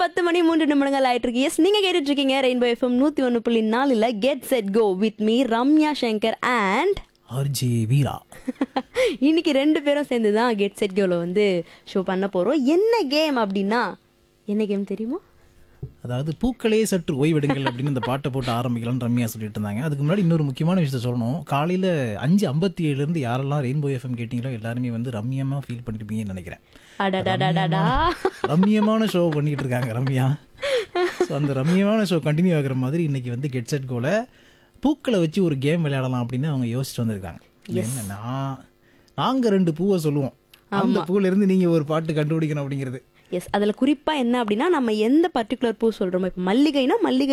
பத்து மணி மூன்று நிமிடங்கள் ஆயிட்டு இருக்கு எஸ் நீங்க கேட்டுட்டு இருக்கீங்க ரெயின்போ எஃப்எம் நூத்தி ஒன்று புள்ளி நாலுல get set go with me Ramya Shankar and RJ Veera இன்னைக்கு ரெண்டு பேரும் சேர்ந்து தான் கெட் செட் கோல வந்து ஷோ பண்ண போறோம் என்ன கேம் அப்படின்னா என்ன கேம் தெரியுமா அதாவது பூக்களே சற்று ஓய்வெடுங்கள் அப்படின்னு இந்த பாட்டை போட்டு ஆரம்பிக்கலாம்னு ரம்யா சொல்லிட்டு இருந்தாங்க அதுக்கு முன்னாடி இன்னொரு முக்கியமான விஷயத்த சொல்லணும் காலையில் அஞ்சு ஐம்பத்தி ஏழுலேருந்து யாரெல்லாம் ரெயின்போ எஃப்எம் கேட்டிங்களோ எல்லாருமே வந்து ரம்யமாக ஃபீல் பண்ணிருப்பீங்கன்னு நினைக்கிறேன் அடடடடடா ரம்யமான ஷோ பண்ணிட்டு இருக்காங்க ரம்யா ஸோ அந்த ரம்யமான ஷோ கண்டினியூ ஆகுற மாதிரி இன்னைக்கு வந்து கெட் செட் கோல பூக்களை வச்சு ஒரு கேம் விளையாடலாம் அப்படின்னு அவங்க யோசிச்சுட்டு வந்திருக்காங்க என்னன்னா நாங்கள் ரெண்டு பூவை சொல்லுவோம் அந்த பூல இருந்து நீங்க ஒரு பாட்டு கண்டுபிடிக்கணும் அப்படிங்கிறது எஸ் அதுல குறிப்பா என்ன அப்படின்னா நம்ம எந்த பர்டிகுலர் பூ சொல்றோமோ இப்போ மல்லிகைனா மல்லிகை